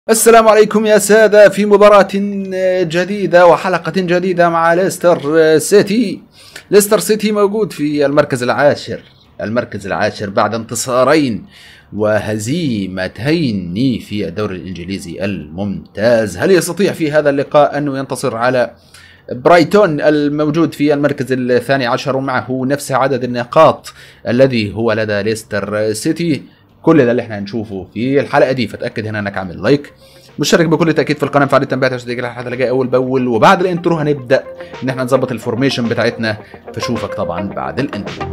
السلام عليكم يا سادة في مباراة جديدة وحلقة جديدة مع ليستر سيتي ليستر سيتي موجود في المركز العاشر المركز العاشر بعد انتصارين وهزيمتين في الدوري الإنجليزي الممتاز هل يستطيع في هذا اللقاء أنه ينتصر على برايتون الموجود في المركز الثاني عشر ومعه نفس عدد النقاط الذي هو لدى ليستر سيتي كل ده اللي احنا هنشوفه في الحلقه دي فتاكد هنا انك عامل لايك مشترك بكل تاكيد في القناه فعل التنبيهات عشان تيجي الحلقه اللي جايه اول باول وبعد الانترو هنبدا ان احنا نظبط الفورميشن بتاعتنا فشوفك طبعا بعد الانترو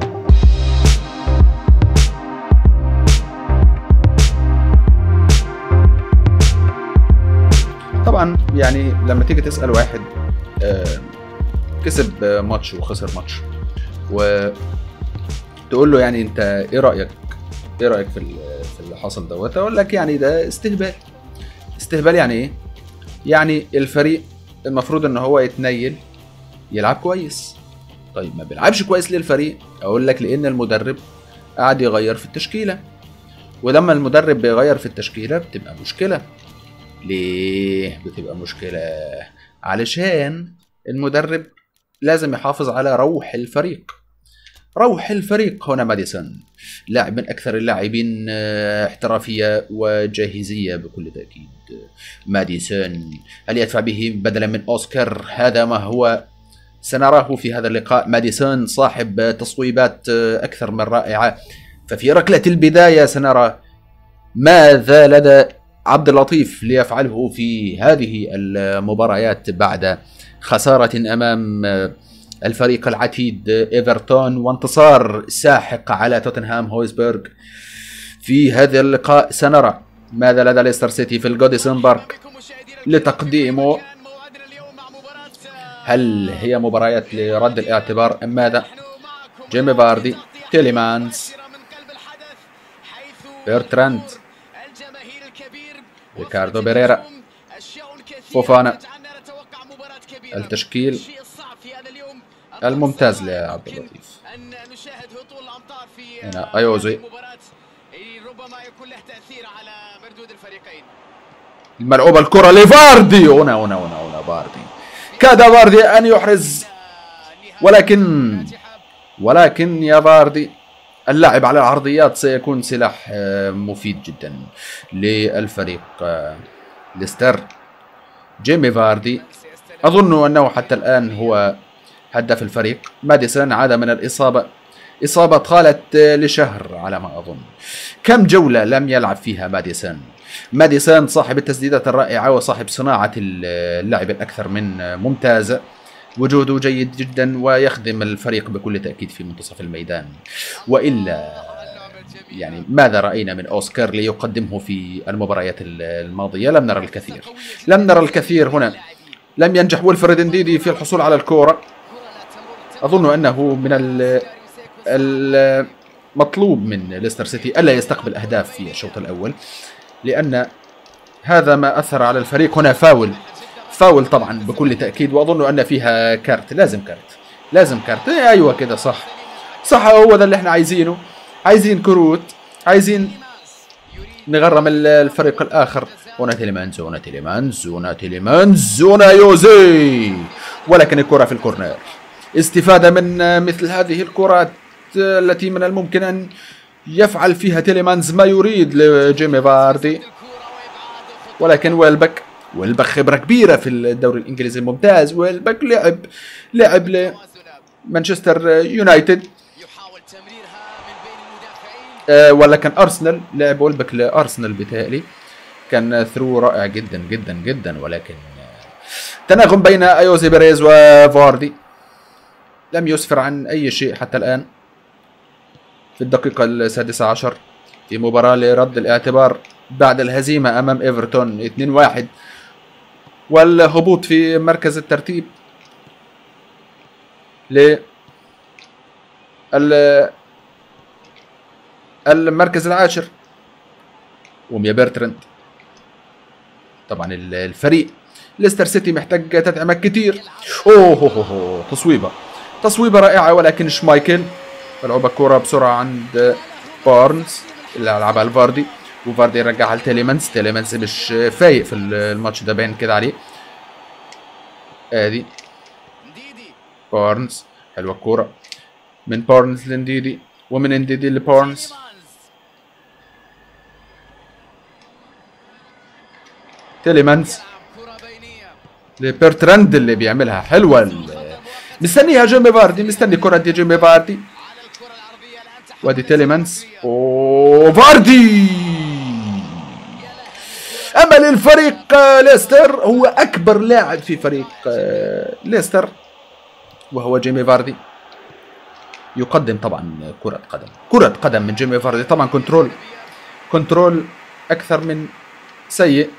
طبعا يعني لما تيجي تسال واحد آه، كسب ماتش وخسر ماتش وتقول له يعني انت ايه رايك ايه رايك في ال- في اللي حصل دوت اقول لك يعني ده استهبال استهبال يعني ايه يعني الفريق المفروض ان هو يتنيل يلعب كويس طيب ما بيلعبش كويس ليه الفريق اقول لك لان المدرب قاعد يغير في التشكيله ولما المدرب بيغير في التشكيله بتبقى مشكله ليه بتبقى مشكله علشان المدرب لازم يحافظ على روح الفريق روح الفريق هنا ماديسون لاعب من اكثر اللاعبين آه، احترافيه وجاهزيه بكل تاكيد ماديسون هل يدفع به بدلا من اوسكار هذا ما هو سنراه في هذا اللقاء ماديسون صاحب تصويبات آه، اكثر من رائعه ففي ركله البدايه سنرى ماذا لدى عبد اللطيف ليفعله في هذه المباريات بعد خساره امام آه، الفريق العتيد ايفرتون وانتصار ساحق على توتنهام هويسبرغ في هذا اللقاء سنرى ماذا لدى ليستر سيتي في الجوديسون بارك لتقديمه هل هي مباريات لرد الاعتبار ام ماذا جيمي باردي تيليمانز بيرتراند ريكاردو بيريرا فوفانا التشكيل الممتاز لعبد اللطيف ان نشاهد هطول الامطار في هنا أيوزي. المباراة. إيه، ربما يكون له تاثير على مردود الفريقين الملعوبة الكرة لفاردي هنا هنا هنا هنا باردي كاد باردي أن يحرز ولكن ولكن يا باردي اللعب على العرضيات سيكون سلاح آه، مفيد جدا للفريق آه، ليستر جيمي فاردي أظن أنه حتى الآن هو هداف الفريق ماديسون عاد من الإصابة إصابة طالت آه، لشهر على ما أظن كم جولة لم يلعب فيها ماديسون ماديسون صاحب التسديدات الرائعة وصاحب صناعة اللعب الأكثر من ممتازة وجوده جيد جدا ويخدم الفريق بكل تأكيد في منتصف الميدان وإلا يعني ماذا رأينا من أوسكار ليقدمه في المباريات الماضية لم نرى الكثير لم نرى الكثير هنا لم ينجح ويلفريد انديدي في الحصول على الكورة أظن أنه من ال- المطلوب من ليستر سيتي ألا يستقبل أهداف في الشوط الأول لأن هذا ما أثر على الفريق هنا فاول فاول طبعا بكل تأكيد وأظن أن فيها كارت لازم كارت لازم كارت إيه أيوة كده صح صح هو ده اللي احنا عايزينه عايزين كروت عايزين نغرم ال- الفريق الآخر هنا تيليمانز هنا تيليمانز هنا تيليمانز هنا يوزي ولكن الكرة في الكورنر استفادة من مثل هذه الكرات التي من الممكن أن يفعل فيها تيليمانز ما يريد لجيمي فاردي ولكن ويلبك ويلبك خبرة كبيرة في الدوري الإنجليزي الممتاز ويلبك لعب لعب لمانشستر يونايتد يحاول تمريرها من بين المدافعين آه، ولا كان ارسنال لعب ويلبك لارسنال بتهيألي كان ثرو رائع جدا جدا جدا ولكن آه، تناغم بين ايوزي بيريز وفاردي لم يسفر عن اي شيء حتى الان في الدقيقة السادسة عشر في مباراة لرد الاعتبار بعد الهزيمة امام ايفرتون 2-1 والهبوط في مركز الترتيب ل ال- المركز العاشر وميا بيرترند طبعا ال- الفريق ليستر سيتي محتاج تدعيمات كتير اوه هو هو هو تصويبه تصويبه رائعه ولكن شمايكل ملعوبه الكوره بسرعه عند بارنز اللي لعبها الفاردي وفاردي يرجعها لتيليمانس تيليمانس مش فايق في الماتش ده باين كده عليه ادي نديدي بارنز حلوه الكوره من بارنز لانديدي ومن انديدي لبارنز تيليمانز. تيليمانز يلعب كرة بينية لبرتراند اللي بيعملها حلوه ال- مستنيها جيمي فاردي مستني كرة دي جيمي فاردي على الكرة العرضية الآن تحدث وادي تيليمانس العرضية. وفاردي اما للفريق آه، ليستر هو اكبر لاعب في فريق آه، ليستر وهو جيمي فاردي يقدم طبعا كرة قدم كرة قدم من جيمي فاردي طبعا كنترول كنترول اكثر من سيء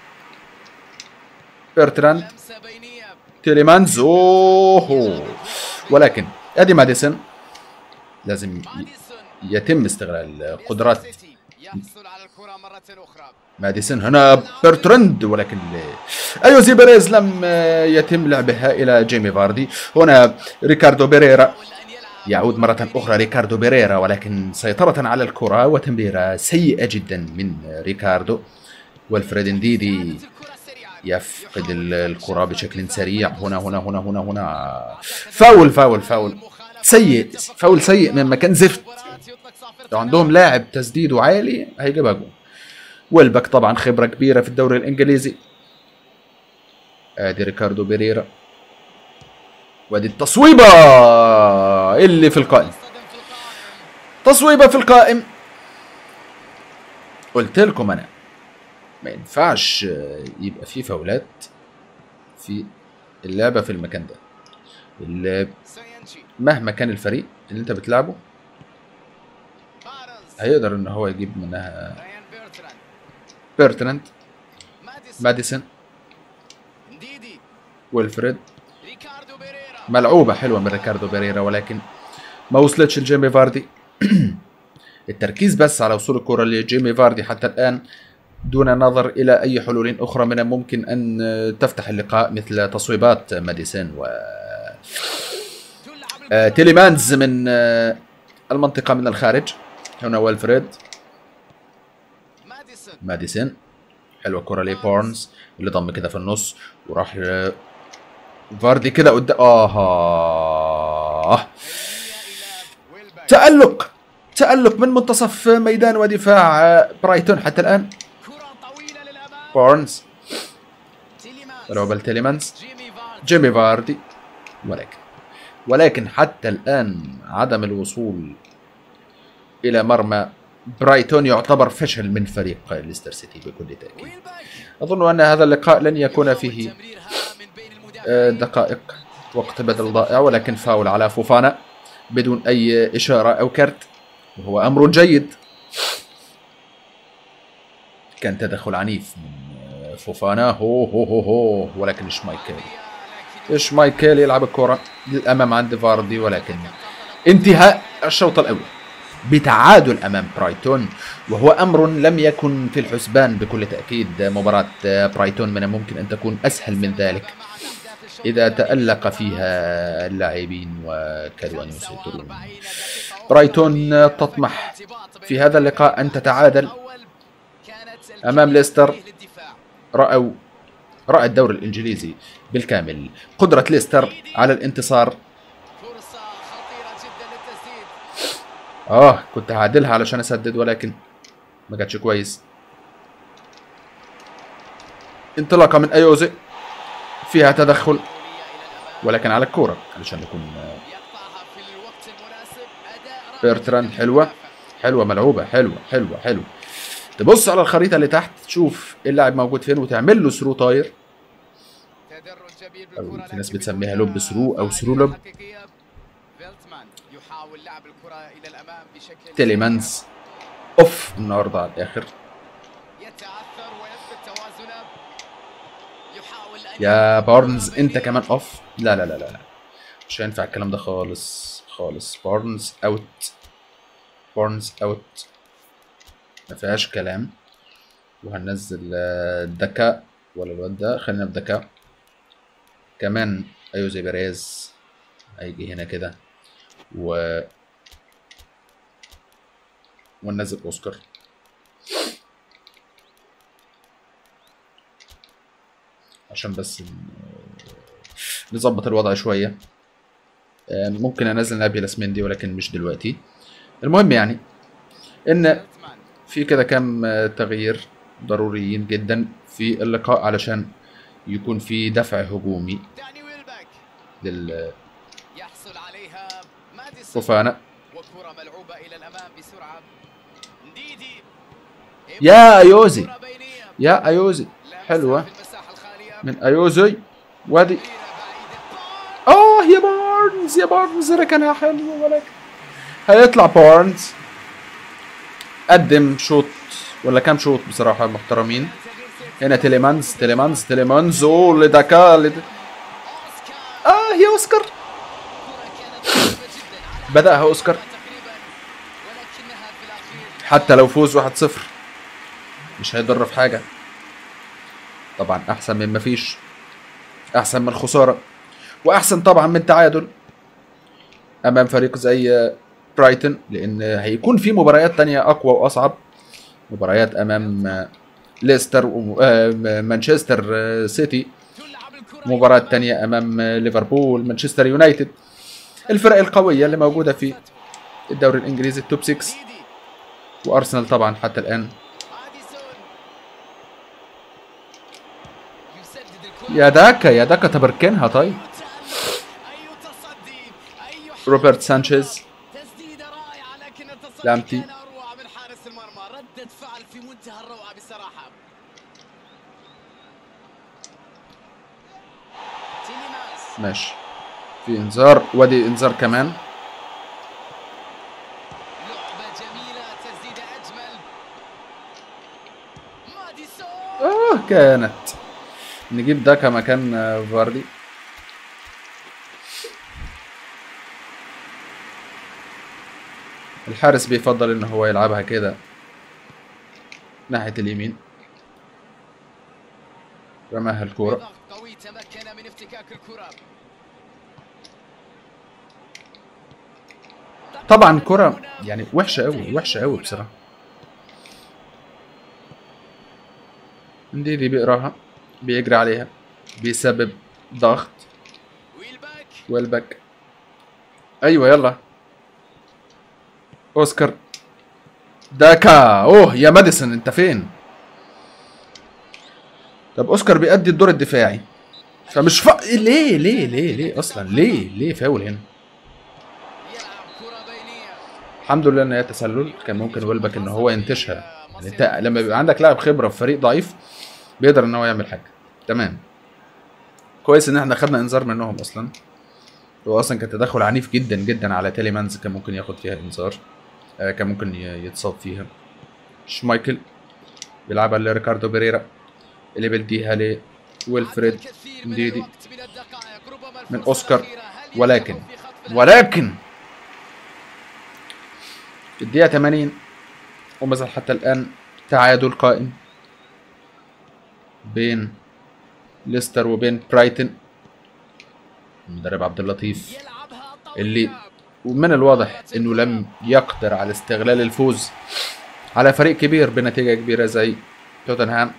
برتراند لمسة بينية تيليمانز اوه ولكن ادي ماديسون لازم ي- ماديسون يتم استغلال قدرات سيتي يحصل على الكرة مرة أخرى ماديسون هنا برتراند ولكن ايوزي بيريز لم آه، يتم لعبها الى جيمي فاردي هنا ريكاردو بيريرا حاول أن يلعب يعود مرة أخرى ريكاردو بيريرا ولكن سيطرة على الكرة وتمريرة سيئة جدا من ريكاردو والفريد انديدي كانت الكرة سريعة يفقد ال- الكرة بشكل سريع هنا هنا هنا هنا هنا فاول فاول فاول سيء فاول سيء من مكان زفت مباراة يطلق صافرة لو عندهم لاعب تسديده عالي هيجيبها جول ويلبك طبعا خبرة كبيرة في الدوري الإنجليزي ادي ريكاردو بيريرا وادي التصويبة اللي في القائم تصطدم في القائم تصويبة في القائم قلت لكم انا ما ينفعش آه، يبقى في فاولات في اللعبة في المكان ده ال- سينشي مهما كان الفريق اللي انت بتلعبه بارنز هيقدر ان هو يجيب منها ريان بيرتراند بيرتراند ماديسون ماديسون نديدي ويلفريد ريكاردو بيريرا ملعوبة حلوة من ريكاردو بيريرا ولكن ما وصلتش لجيمي فاردي التركيز بس على وصول الكرة لجيمي فاردي حتى الآن دون نظر إلى أي حلول أخرى من الممكن أن تفتح اللقاء مثل تصويبات ماديسون و تلعب آه، تيليمانز من آه، المنطقة من الخارج هنا والفريد ماديسون ماديسون حلوة كرة لبارنز اللي ضم كده في النص وراح ل- فاردي كده قدام آه هي إلى ويلبك تألق تألق من منتصف ميدان ودفاع آه، برايتون حتى الآن كرة طويلة للأمام بارنز تيليمانز روبل تيليمانز جيمي فارد جيمي فاردي ولكن ولكن حتى الآن عدم الوصول إلى مرمى برايتون يعتبر فشل من فريق ليستر سيتي بكل تأكيد ويلبك أظن أن هذا اللقاء لن يكون فيه تمريرها من بين آه، المدافعين دقائق وقت بدل ضائع ولكن فاول على فوفانا بدون أي إشارة أو كرت وهو أمر جيد كان تدخل عنيف من آه، فوفانا هو هو هو هو ولكن شمايكل لكن شمايكل يلعب الكرة للأمام عند فاردي ولكن انتهاء الشوط الأول بتعادل أمام برايتون وهو أمر لم يكن في الحسبان بكل تأكيد مباراة آه، برايتون من الممكن أن تكون أسهل من ذلك إذا تألق فيها اللاعبين وكادوا أن يسيطرون برايتون تطمح في هذا اللقاء أن تتعادل أمام ليستر. رأوا رأى الدوري الإنجليزي بالكامل قدرة ليستر على الانتصار فرصة خطيرة جدا للتسديد آه كنت هعدلها علشان أسدد ولكن ما جاتش كويس انطلاقة من أيوزي فيها تدخل مسؤولية إلى الأمام ولكن على الكورة علشان نكون آه، يقطعها في الوقت المناسب أداء رائع بيرتراند جداً حلوة للمدافع. حلوة ملعوبة حلوة حلوة حلوة تبص على الخريطة اللي تحت تشوف اللاعب موجود فين وتعمل له ثرو طاير تدرج جميل أو بالكرة في ناس لكن بتسميها بدون لوب ثرو أو فعالية ثرو لوب. حقيقية. فيلتمان يحاول لعب الكرة إلى الأمام بشكل تيليمانز اوف النهارده على الاخر يتعثر ويفقد توازنه يحاول أن يا يلعب بارنز الكرة انت بينية. كمان اوف لا لا لا لا لا مش هينفع الكلام ده خالص خالص بارنز اوت بارنز اوت ما فيهاش كلام وهننزل آه، الذكاء ولا الواد ده خلينا في الذكاء كمان ايوزي بيريز هيجي هنا كده و وننزل اوسكار عشان بس ن- نظبط الوضع شويه آه، ممكن انزل نابي لاسمندي ولكن مش دلوقتي المهم يعني ان فيلتمان في كده كام آه، تغيير ضروريين جدا في اللقاء علشان يكون في دفع هجومي داني ويلباك للفوفانا يحصل عليها ماديسون وكرة ملعوبة إلى الأمام بسرعة نديدي يا أيوزي. كرة بينية. يا ايوزي لمسة حلوه في المساحة الخالية. من ايوزي وادي كبيرة بعيدة. اه يا بارنز يا بارنز ركنها حلو ولكن هيطلع بارنز قدم شوط ولا كام شوط بصراحه محترمين هنا تيليمانز تيليمانز تيليمانز اوه لداكا لد... اه يا اوسكار كرة كانت قريبة جدا على بداها اوسكار تقريبا ولكنها في الأخير حتى لو فوز 1-0 مش هيضر في حاجه طبعا احسن من مفيش احسن من الخساره واحسن طبعا من تعادل امام فريق زي برايتون لان هيكون في مباريات تانية اقوى واصعب مباريات امام ليستر ومانشستر سيتي تلعب الكرة مباراة تانية امام ليفربول مانشستر يونايتد الفرق القوية اللي موجودة في الدوري الانجليزي التوب 6 نديدي. وارسنال طبعا حتى الان ماديسون. يسدد الكرة. يا داكا يا داكا تبركنها طيب أي تصدي أي حركة. روبرت سانشيز تسديدة رائعة لكن التصدي لامتي. كان أروع من حارس المرمى ردة فعل في منتهى الروعة بصراحة تيليمانس ماشي في انذار وادي انذار كمان لعبة جميلة تسديدة أجمل ماديسون اه كانت نجيب داكا مكان آه، فاردي الحارس بيفضل ان هو يلعبها كده ناحية اليمين رماها الكورة بضغط قوي تمكن من افتكاك الكرة طبعا كرة يعني وحشة قوي وحشة قوي بصراحة دي بيقراها بيجري عليها بيسبب ضغط ويلباك ويلبك ايوه يلا اوسكار داكا اوه يا ماديسون انت فين طب اوسكار بيأدي الدور الدفاعي فمش ف... ليه ليه ليه ليه اصلا ليه ليه فاول هنا يلعب كرة بينية الحمد لله ان هي تسلل كان ممكن ويلبك ان هو ينتشها يعني انت لما بيبقى عندك لاعب خبره في فريق ضعيف بيقدر ان هو يعمل حاجه تمام كويس ان احنا خدنا انذار منهم اصلا هو اصلا كان تدخل عنيف جدا جدا على تيلي مانز كان ممكن ياخد فيها انذار آه كان ممكن ي- يتصاب فيها شمايكل بيلعبها لريكاردو بيريرا اللي بيديها لويلفريد نديدي من أوسكار. ولكن ولكن في الدقيقة 80 وما زال حتى الآن تعادل قائم بين ليستر وبين برايتون المدرب عبد اللطيف اللي ومن الواضح انه لم يقدر على استغلال الفوز على فريق كبير بنتيجة كبيرة زي توتنهام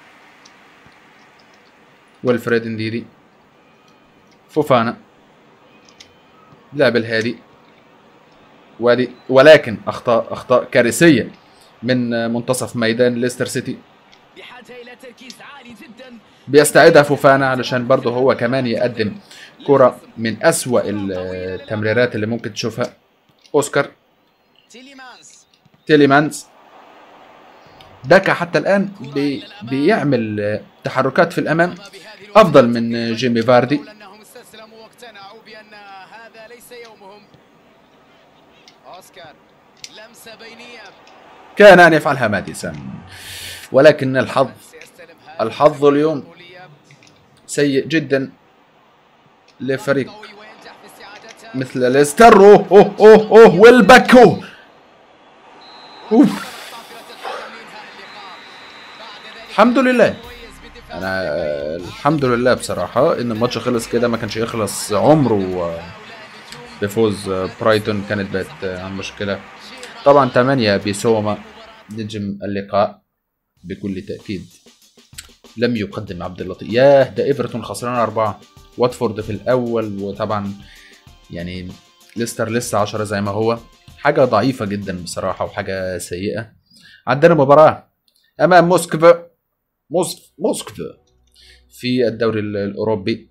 والفريد انديدي فوفانا لعب الهادي وادي ولكن اخطاء اخطاء كارثيه من منتصف ميدان ليستر سيتي بحاجة إلى تركيز عالي جدا بيستعيدها فوفانا علشان برضه هو كمان يقدم كرة من أسوأ التمريرات اللي ممكن تشوفها أوسكار تيليمانس تيليمانز داكا حتى الآن بي بيعمل تحركات في الأمام أفضل من جيمي فاردي أنهم استسلموا واقتنعوا بأن هذا ليس يومهم أوسكار لمسة بينية كان أن يفعلها ماديسون ولكن الحظ سيستلم هذا الحظ اليوم المسؤولية. سيء جدا لفريق قوي وينجح في استعادتها مثل ليستر اوه اوه اوه اوه والباك اوه اوف طافرة الحكم لإنهاء اللقاء. بعد ذلك الحمد لله مميز بدفاع انا آه، الحمد لله بصراحه ان الماتش خلص كده ما كانش يخلص عمره آه، بفوز آه، برايتون كانت بقت آه، عن مشكله طبعا 8 بيسوما نجم اللقاء بكل تاكيد لم يقدم عبد اللطيف ياه ده ايفرتون خسران أربعة واتفورد في الأول وطبعا يعني ليستر لسه 10 زي ما هو حاجة ضعيفة جدا بصراحة وحاجة سيئة عندنا مباراة أمام موسكفا موسك موسكفا في الدوري ال- الأوروبي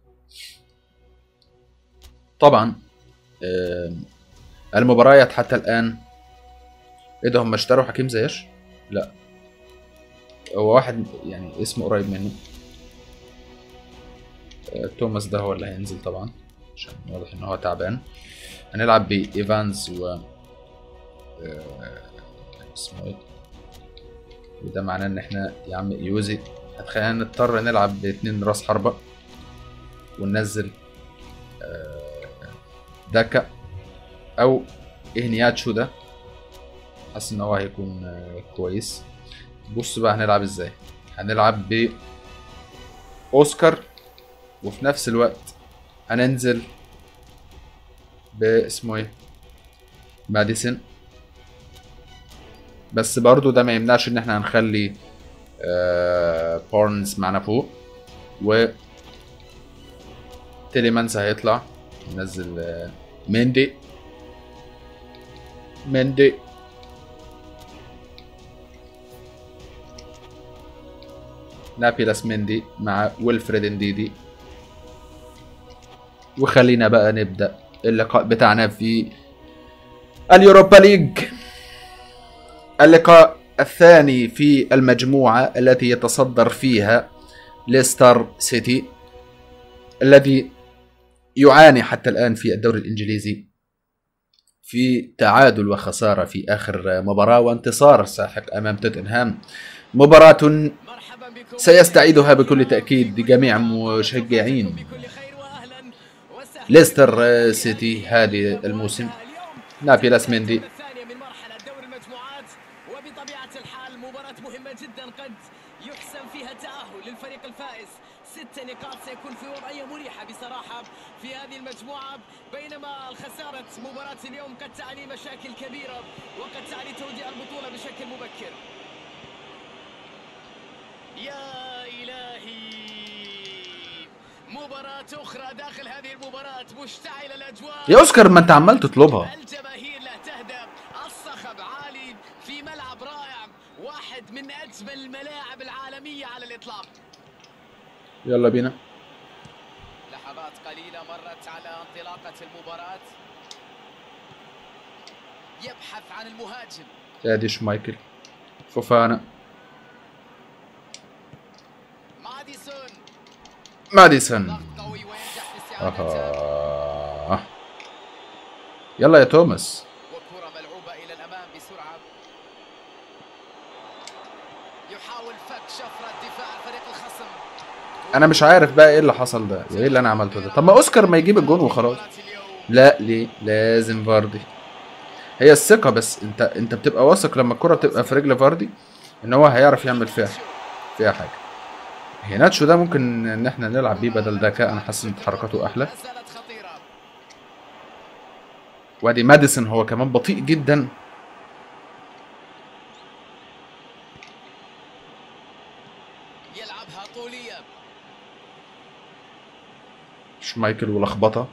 طبعا آم، المباريات حتى الآن ايه ده هم اشتروا حكيم زياش؟ لا هو واحد يعني اسمه قريب منه آه، توماس ده هو اللي هينزل طبعا عشان واضح ان هو تعبان هنلعب بايفانز و آه، اسمه ايه وده معناه ان احنا يا عم يوزي هتخلينا نضطر نلعب باتنين راس حربة وننزل آه، داكا او اهنياتشو ده حاسس ان هو هيكون آه، كويس بص بقى هنلعب ازاي هنلعب ب اوسكار وفي نفس الوقت هننزل باسمه ايه ماديسون بس برضو ده ما يمنعش ان احنا هنخلي آه بارنز معانا فوق و تيليمانز هيطلع ننزل آه مندي مندي نابيلاس مندي مع ويلفريد انديدي وخلينا بقى نبدأ اللقاء بتاعنا في اليوروبا ليج اللقاء الثاني في المجموعة التي يتصدر فيها ليستر سيتي الذي يعاني حتى الآن في الدوري الإنجليزي في تعادل وخسارة في آخر مباراة وانتصار ساحق أمام توتنهام مباراة مرحبا بكم سيستعيدها بكل تأكيد جميع مشجعين بكل خير واهلا وسهلا ليستر سيتي هذه الموسم اليوم نابيلاس مندي الثانية من مرحلة دور المجموعات وبطبيعة الحال مباراة مهمة جدا قد يحسم فيها التأهل للفريق الفائز ست نقاط سيكون في وضعية مريحة بصراحة في هذه المجموعة بينما الخسارة مباراة اليوم قد تعني مشاكل كبيرة وقد تعني توديع البطولة بشكل مبكر يا إلهي مباراة أخرى داخل هذه المباراة مشتعلة الأجواء يا اوسكار ما انت عمال تطلبها الجماهير لا تهدأ الصخب عالي في ملعب رائع واحد من أجمل الملاعب العالمية على الإطلاق يلا بينا لحظات قليلة مرت على انطلاقة المباراة يبحث عن المهاجم ادي شمايكل فوفانا ماديسون ماديسون ضغط قوي وينجح في استعادته آه. يلا يا توماس وكرة ملعوبة إلى الأمام بسرعة يحاول فك شفرة دفاع الفريق الخصم انا مش عارف بقى ايه اللي حصل ده وايه اللي انا عملته ده طب ما اوسكار ما يجيب الجون وخلاص مباراة اليوم لا ليه لازم فاردي هي الثقة بس انت انت بتبقى واثق لما الكرة تبقى في رجل فاردي ان هو هيعرف يعمل فيها فيها حاجة هيناتشو ده ممكن ان احنا نلعب بيه بدل داكا انا حاسس ان حركاته احلى ما زالت خطيرة وادي ماديسون هو كمان بطيء جدا يلعبها طولية شمايكل ولخبطة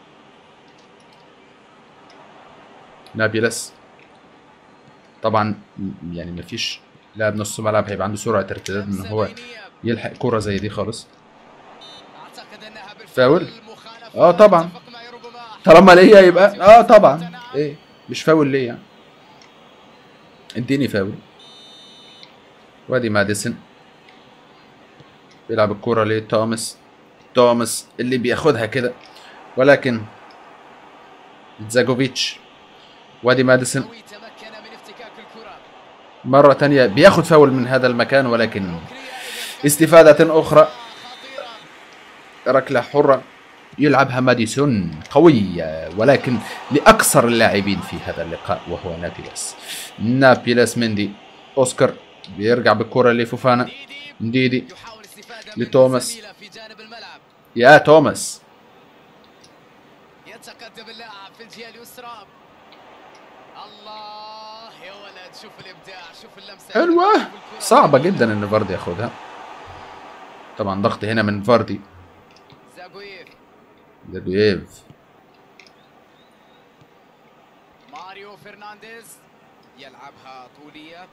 نابيلس طبعا م- يعني مفيش لاعب نص ملعب هيبقى عنده سرعة ارتداد ان هو بينية. يلحق كرة زي دي خالص أعتقد أنها بالفعل فاول؟ مخالفة. آه طبعاً. أتفق معي ربما. طالما ليا يبقى اه طبعا ايه مش فاول ليه يعني اديني فاول وادي ماديسون بيلعب الكرة لتوماس توماس اللي بياخدها كده ولكن زاجوفيتش وادي ماديسون قوي تمكن من افتكاك الكرة مرة تانية بياخد فاول من هذا المكان ولكن ركنية إذن. استفادة أخرى خطيرة ركلة حرة يلعبها ماديسون قوية ولكن لأكثر اللاعبين في هذا اللقاء وهو نابيلاس نابيلاس مندي أوسكار بيرجع بالكرة لفوفانا ديدي نديدي يحاول الاستفادة من لتوماس. الزميلة في جانب الملعب يا توماس يتقدم اللاعب في الجهة اليسرى الله يا ولد شوف الابداع شوف اللمسة حلوة شوف الكرة. صعبة جدا ان فاردي ياخدها طبعا ضغط هنا من فاردي زاغويف زاجويف ماريو فرنانديز يلعبها طولية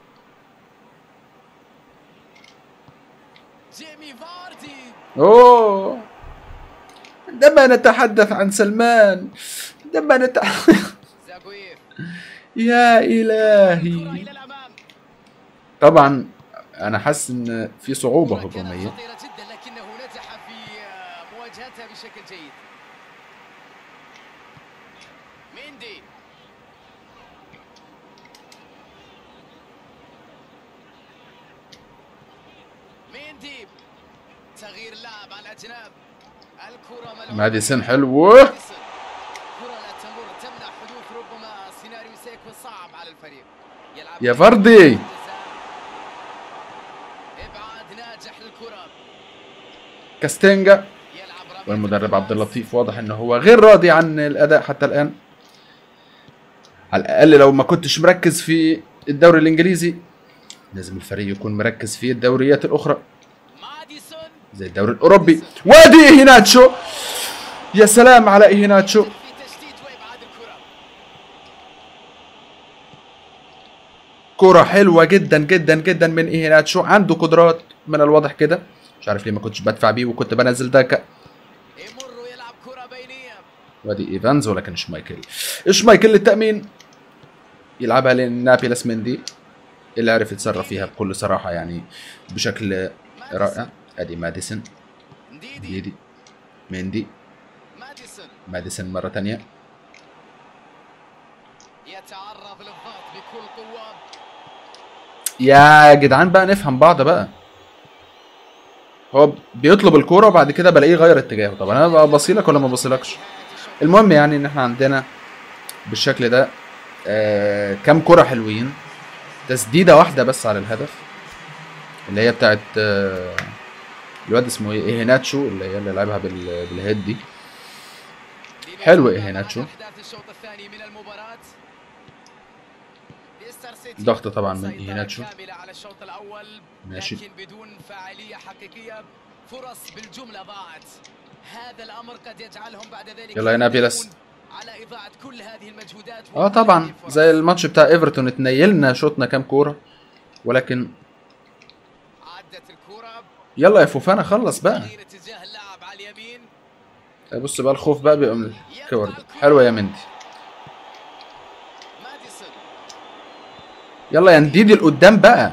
جيمي فاردي اوه عندما نتحدث عن سلمان عندما نتحدث زاغويف يا كرة الهي إلى الأمام طبعا انا حاسس ان في صعوبه كرة كانت هجوميه خطيرة جدا لكنه نجح في آه، مواجهتها بشكل جيد ميندي ميندي تغيير اللاعب على الأجناب الكرة ملعوبة ماديسون حلو ماديسون. كرة لا تمر تمنع حدوث ربما سيناريو سيكون صعب على الفريق يلعب يا فردي ابعاد ناجح للكرة كاستينجا يلعب رامي والمدرب عبد اللطيف واضح انه هو غير راضي عن الاداء حتى الان على الاقل لو ما كنتش مركز في الدوري الانجليزي لازم الفريق يكون مركز في الدوريات الاخرى ماديسون زي الدوري الاوروبي وادي ايهيناتشو يا سلام على ايهيناتشو في تشتيت وابعاد الكرة كرة حلوة جدا جدا جدا من ايهيناتشو عنده قدرات من الواضح كده مش عارف ليه ما كنتش بدفع بيه وكنت بنزل داكا يمر ويلعب كرة بينية وادي ايفانز ولكن شمايكل شمايكل للتأمين يلعبها لنابيلاس مندي اللي عرف يتصرف فيها بكل صراحة يعني بشكل رائع ادي ماديسون نديدي ديدي مندي ماديسون ماديسون مرة تانية يتعرض للضغط بكل قوة يا جدعان بقى نفهم بعض بقى هو بيطلب الكورة وبعد كده بلاقيه غير اتجاهه طب انا بقى بصيلك ولا ما بصيلكش المهم يعني ان احنا عندنا بالشكل ده آه كام كرة حلوين تسديدة واحدة بس على الهدف اللي هي بتاعت آه الواد اسمه ايه ايهيناتشو اللي هي اللي لعبها بال- بالهيد دي حلو إيه هيناتشو. أحداث الشوط الثاني من المباراة ليستر سيتي ضغط طبعاً من سيطرة هيناتشو. كاملة على الشوط الأول ماشي. لكن بدون فاعلية حقيقية فرص بالجملة ضاعت هذا الأمر قد يجعلهم بعد ذلك يلا يا نابيلس. يندمون على إضاعة كل هذه المجهودات اه طبعا زي الماتش بتاع ايفرتون اتنيلنا شوطنا كام كورة ولكن عدت الكرة يلا يا فوفانا خلص بقى تغيير اتجاه اللاعب على اليمين بص بقى الخوف بقى بيبقى من الكور ده حلوة يا مندي ماديسون يلا يا نديدي لقدام بقى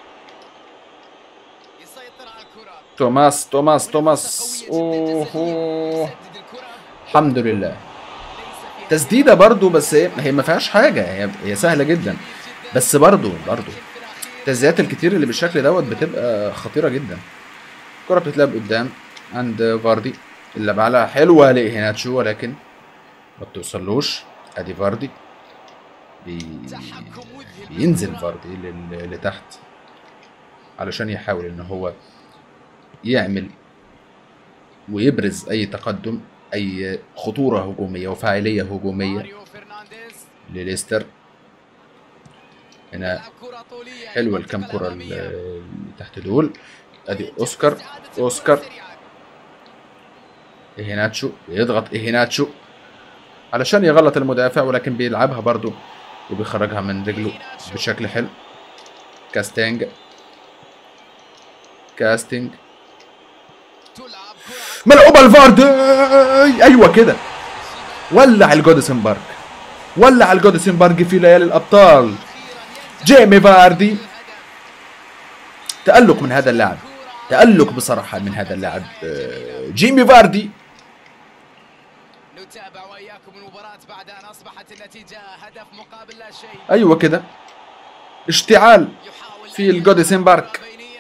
يسيطر على الكرة توماس توماس توماس منافسة قوية جداً اوه جزائرية. يسدد الكرة الحمد لله ليس فيها تسديدة برضو بس هي هي ما فيهاش حاجة هي هي سهلة جدا بس برضو برضو التسديدات الكتير اللي بالشكل دوت بتبقى خطيرة جدا الكرة بتتلعب قدام عند فاردي اللي بعلها حلوة لإيهيناتشو ولكن ما بتوصلوش ادي فاردي بي... تحكم مذهل بينزل بالكرة. فاردي لل- لتحت علشان يحاول ان هو يعمل ويبرز اي تقدم اي خطوره هجوميه وفاعليه هجوميه ماريو فرنانديز لليستر هنا يلعب كرة طولية حلوه المنطقة الكام كره الأمامية. اللي تحت دول ادي اوسكار اوسكار ايهيناتشو بيضغط ايهيناتشو علشان يغلط المدافع ولكن بيلعبها برضو وبيخرجها من رجله بشكل حلو كاستينج كاستينج تلعب كرة ملعوبة الفارد ايوه كده ولع الجوديسون بارك ولع الجوديسون بارك في ليالي الابطال جيمي فاردي تألق من هذا اللاعب تألق بصراحة من هذا اللاعب آه، جيمي فاردي نتابع وإياكم المباراة بعد أن أصبحت النتيجة هدف مقابل لا شيء ايوه كده اشتعال يحاول في الجوديسون بارك. بينية.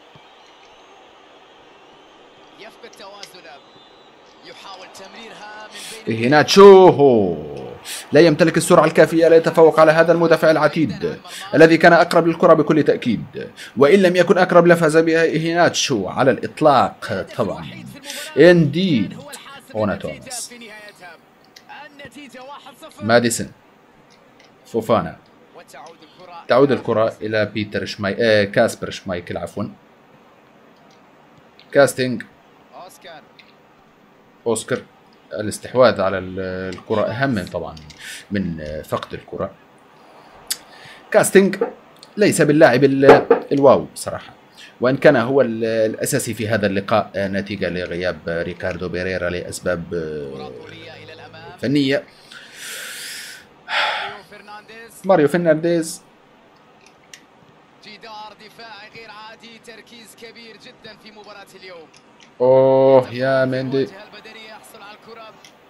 يفقد توازنه يحاول تمريرها من بين هيناتشو هو لا يمتلك السرعة الكافية ليتفوق على هذا المدافع العتيد الذي كان أقرب للكرة بكل تأكيد وإن لم يكن أقرب لفاز بها هيناتشو على الإطلاق طبعا Indeed. هو الحاسم هنا للنتيجة توماس. في نهايتها النتيجة 1-0 ماديسون فوفانا وتعود الكرة تعود الكرة إلى بيتر شماي... آه كاسبر شمايكل عفوا كاستنج اوسكار اوسكار الاستحواذ على ال- الكرة اهم من طبعا من فقد الكرة كاستنج ليس باللاعب ال- الواو صراحة وان كان هو ال- الاساسي في هذا اللقاء آه، نتيجة لغياب ريكاردو بيريرا لاسباب كرة آه، طولية الى الامام فنية ماريو فرنانديز ماريو فرنانديز جدار دفاعي غير عادي تركيز كبير جدا في مباراة اليوم اوه يا مندي الواجهة البدنية يحصل على الكرة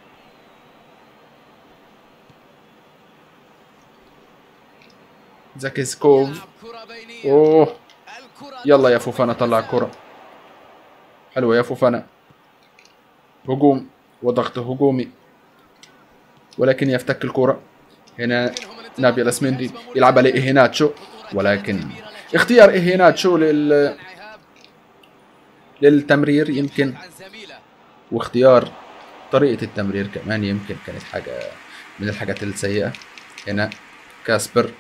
زاكيسكوف يلعب كرة بينية اوه الكرة يلا يا تخرج فوفانا من طلع المساحة. الكرة حلوة يا فوفانا هجوم وضغط هجومي ولكن يفتك الكرة هنا نابي الاسمندي يلعب عليه إيهيناتشو ولكن اختيار إيهيناتشو لل... إعهاب للتمرير يمكن عن زميله واختيار طريقة التمرير كمان يمكن كانت حاجة من الحاجات السيئة هنا كاسبر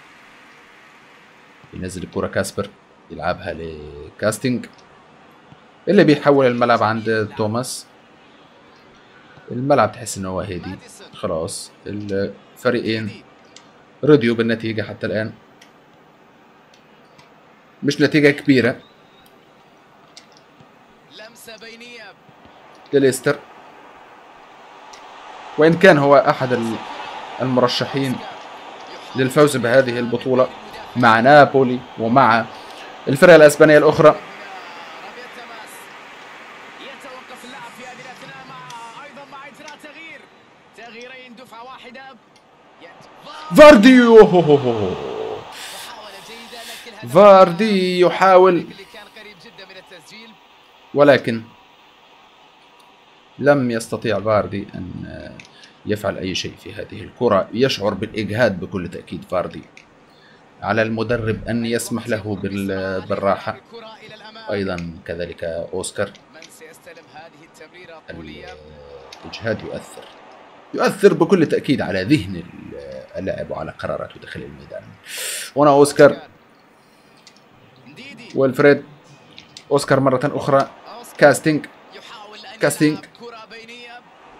ينزل الكرة كاسبر يلعبها لكاستنج اللي بيحول الملعب عند توماس الملعب تحس ان هو هادي ماديسون. خلاص الفريقين رضيوا بالنتيجة حتى الآن مش نتيجة كبيرة لمسة بينية لليستر وإن كان هو أحد ال- المرشحين للفوز بهذه البطولة مع نابولي ومع الفرق الأسبانية الأخرى رمية تماس يتوقف اللاعب في هذه الاثناء مع ايضا مع اجراء تغيير تغييرين دفعه واحده يت- فاردي أوهوهوهو. محاولة جيدة لكن الهدف فاردي يحاول اللي كان قريب جدا من التسجيل ولكن لم يستطيع فاردي أن يفعل أي شيء في هذه الكرة يشعر بالإجهاد بكل تأكيد فاردي على المدرب أن يسمح له بال- بالراحة الكرة الى الامام أيضا كذلك أوسكار من سيستلم هذه التمريرة الطولية الإجهاد يؤثر يؤثر بكل تأكيد على ذهن ال- اللاعب وعلى قراراته داخل الميدان هنا أوسكار نديدي والفريد أوسكار مرة أخرى أوسكار كاستنج يحاول ان كاستينج. يلعب كرة بينية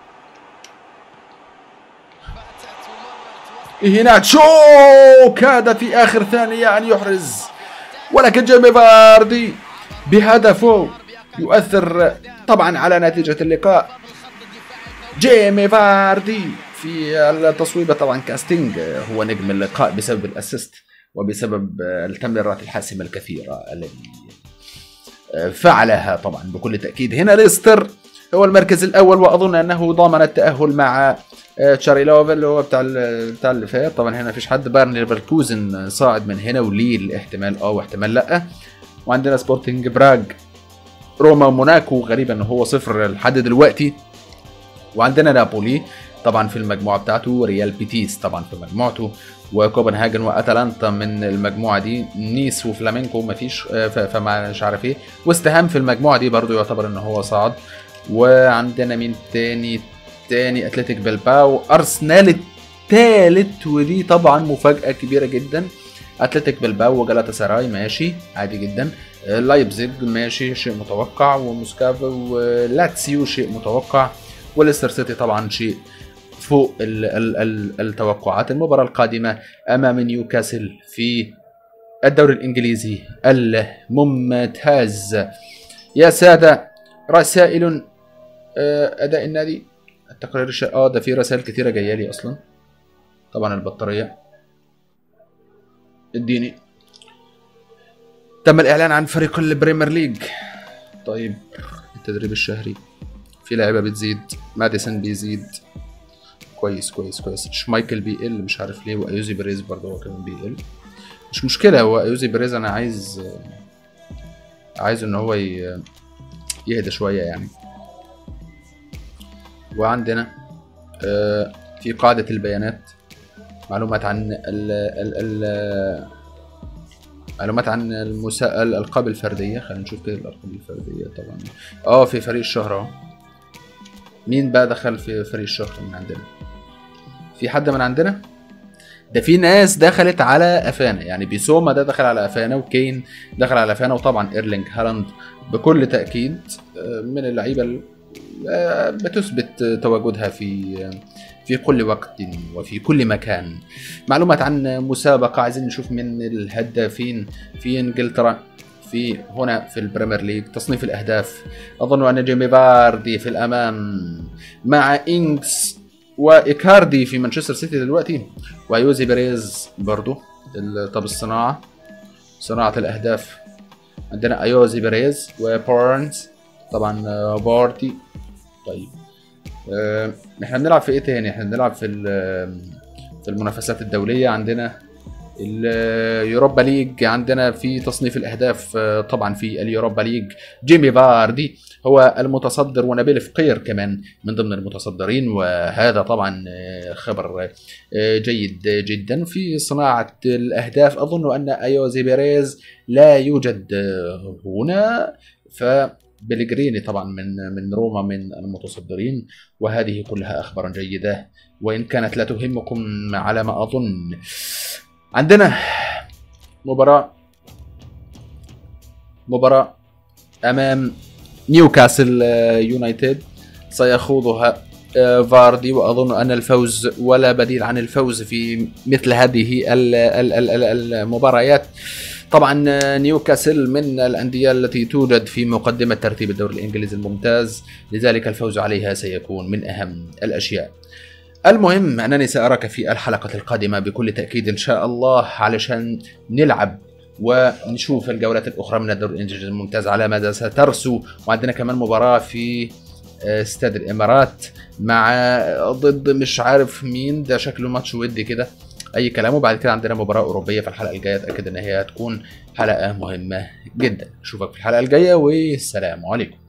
فاتت ومرت وسط إيهيناتشو كاد في آخر ثانية أن يحرز ولكن جيمي فاردي بهدفه يؤثر طبعا على نتيجة اللقاء جيمي فاردي في التصويبة طبعا كاستينج هو نجم اللقاء بسبب الاسيست وبسبب التمريرات الحاسمة الكثيرة التي فعلها طبعا بكل تأكيد هنا ليستر هو المركز الأول وأظن أنه ضامن التأهل مع تشاري لوف اللي هو بتاع ال- بتاع اللي فات طبعا هنا مفيش حد بايرن ليفركوزن صاعد من هنا وليل احتمال اه واحتمال لا وعندنا سبورتنج براج روما وموناكو غريبا ان هو صفر لحد دلوقتي وعندنا نابولي طبعا في المجموعه بتاعته وريال بيتيس طبعا في مجموعته وكوبنهاجن واتلانتا من المجموعه دي نيس وفلامينكو مفيش آه، ف- فما مش عارف ايه واستهام في المجموعه دي برضو يعتبر ان هو صعد وعندنا مين تاني تاني اتلتيك بلباو ارسنال التالت ودي طبعا مفاجاه كبيره جدا اتلتيك بلباو وجلاتا سراي ماشي عادي جدا آه، لايبزيج ماشي شيء متوقع وموسكافا ولاتسيو شيء متوقع وليستر سيتي طبعا شيء فوق ال ال ال التوقعات المباراة القادمة أمام نيوكاسل في الدوري الإنجليزي الممتاز يا سادة رسائل آه، أداء النادي التقرير الش... اه ده في رسائل كتيرة جاية لي أصلا طبعا البطارية اديني تم الإعلان عن فريق البريمير ليج طيب التدريب الشهري في لعيبة بتزيد ماديسون بيزيد كويس كويس كويس شمايكل بيقل مش عارف ليه وايوزي بريز برضه هو كمان بيقل مش مشكلة هو ايوزي بريز انا عايز عايز ان هو ي- يهدى شوية يعني وعندنا آه، في قاعدة البيانات معلومات عن ال ال ال معلومات عن المسا... الالقاب الفرديه خلينا نشوف كده الالقاب الفرديه طبعا اه في فريق الشهر اهو مين بقى دخل في فريق الشهر من عندنا في حد من عندنا ده في ناس دخلت على قفانا يعني بيسوما ده دخل على قفانا وكين دخل على قفانا وطبعا ايرلينج هالاند بكل تاكيد آه، من اللعيبه ال- آه، بتثبت تواجدها في في كل وقت وفي كل مكان معلومات عن مسابقة عايزين نشوف من الهدافين في انجلترا في هنا في البريمير ليج تصنيف الاهداف اظن ان جيمي باردي في الامام مع انكس وايكاردي في مانشستر سيتي دلوقتي ويوزي بيريز برضو ال- طب الصناعة صناعة الاهداف عندنا ايوزي بيريز وبورنز طبعا آه، بارتي طيب آه، احنا بنلعب في ايه تاني احنا بنلعب في ال- في المنافسات الدولية عندنا اليوروبا ليج عندنا في تصنيف الاهداف آه، طبعا في اليوروبا ليج جيمي فاردي هو المتصدر ونبيل فقير كمان من ضمن المتصدرين وهذا طبعا آه، خبر آه، جيد جدا في صناعة الأهداف أظن أن أيوزي بيريز لا يوجد آه، هنا فبلغريني طبعا من من روما من المتصدرين وهذه كلها أخبار جيدة وإن كانت لا تهمكم على ما أظن عندنا مباراة مباراة أمام نيوكاسل آه، يونايتد سيخوضها آه، فاردي واظن ان الفوز ولا بديل عن الفوز في مثل هذه ال- ال- ال- ال- المباريات طبعا آه، نيوكاسل من الانديه التي توجد في مقدمه ترتيب الدوري الانجليزي الممتاز لذلك الفوز عليها سيكون من اهم الاشياء المهم انني ساراك في الحلقه القادمه بكل تاكيد ان شاء الله علشان نلعب ونشوف الجولات الاخرى من الدوري الانجليزي الممتاز على ماذا سترسو وعندنا كمان مباراه في آه، استاد الامارات مع ضد مش عارف مين ده شكله ماتش ودي كده اي كلام وبعد كده عندنا مباراه اوروبيه في الحلقه الجايه اتاكد ان هي هتكون حلقه مهمه جدا اشوفك في الحلقه الجايه والسلام عليكم